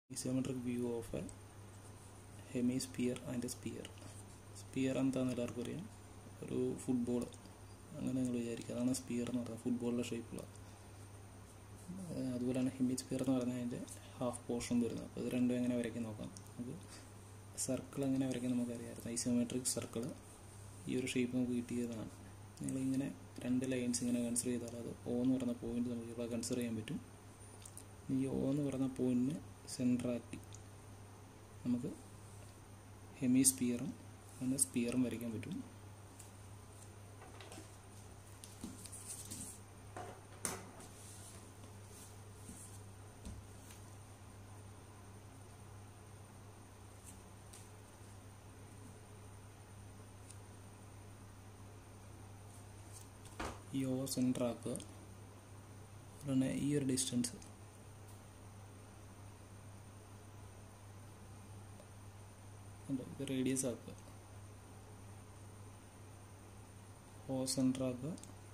isometric view of a hemisphere and a sphere sphere എന്താണെന്ന് എല്ലാവർക്കും അറിയാം ഒരു ഫുട്ബോൾ അങ്ങനെ നിങ്ങൾ വിചാരിക്കുക അതാണ് സ്പിയർ എന്ന് പറയുന്നത് ഫുട്ബോളിൻ്റെ ഷേപ്പുള്ള അതുപോലെ തന്നെ ഹെമിസ്പിയർ എന്ന് പറഞ്ഞാൽ അതിൻ്റെ ഹാഫ് പോർഷൻ വരുന്നത് അപ്പോൾ ഇത് രണ്ടും എങ്ങനെ വരയ്ക്കാൻ നോക്കാം നമുക്ക് സർക്കിൾ എങ്ങനെ വരയ്ക്കാൻ നമുക്കറിയാമായിരുന്നു ഐസോമെട്രിക് സർക്കിൾ ഈ ഒരു ഷേപ്പ് നമുക്ക് കിട്ടിയതാണ് നിങ്ങളിങ്ങനെ രണ്ട് ലൈൻസ് ഇങ്ങനെ കൺസിഡർ ചെയ്താൽ അത് ഓ എന്ന് പറയുന്ന പോയിന്റ് നമുക്ക് ഇവിടെ കൺസിഡർ ചെയ്യാൻ പറ്റും ഈ ഓ എന്ന് പറയുന്ന പോയിന്റിന് സെൻട്രാക്കി നമുക്ക് ഹെമിസ്പിയറും അങ്ങനെ സ്പിയറും വരയ്ക്കാൻ പറ്റും ഈ ഓ സെൻറ്റർ ആക്കുക അതുപോലെ ഈ ഒരു ഡിസ്റ്റൻസ് ഉണ്ട് ഇത് റേഡിയസ് ആക്കുക ഓ സെൻറ്റർ ആക്കുക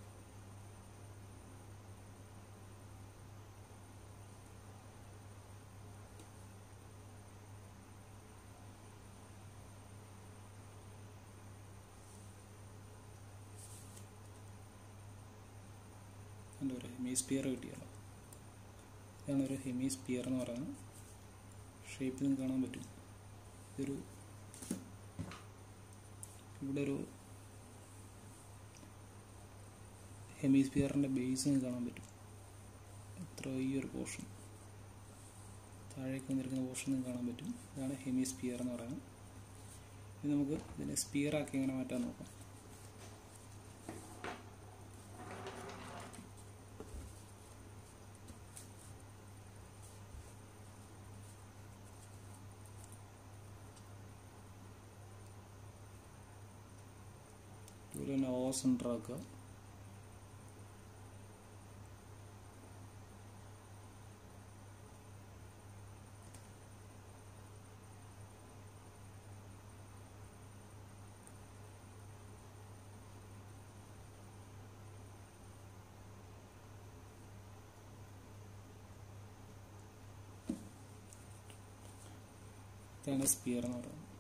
എന്താ പറയുക ഹെമിസ്പിയർ കിട്ടിയല്ലോ ഇതാണ് ഒരു ഹെമിസ്പിയർ എന്ന് പറയുന്നത് ഷേപ്പിൽ നിന്ന് കാണാൻ പറ്റും ഇതൊരു ഇവിടെ ഒരു ഹെമിസ്പിയറിൻ്റെ ബേസ് നിങ്ങൾക്ക് കാണാൻ പറ്റും ഇത്ര ഈ ഒരു പോർഷൻ താഴേക്ക് വന്നിരിക്കുന്ന പോർഷൻ നിങ്ങൾക്ക് കാണാൻ പറ്റും ഇതാണ് ഹെമിസ്പിയർ എന്ന് പറയുന്നത് ഇത് നമുക്ക് ഇതിനെ സ്പിയർ ആക്കി എങ്ങനെ മാറ്റാൻ നോക്കാം അതുപോലെ തന്നെ ഓ സെൻറ്റർ ആക്കുക ഇതാണ് സ്പിയർ എന്ന് പറയുന്നത്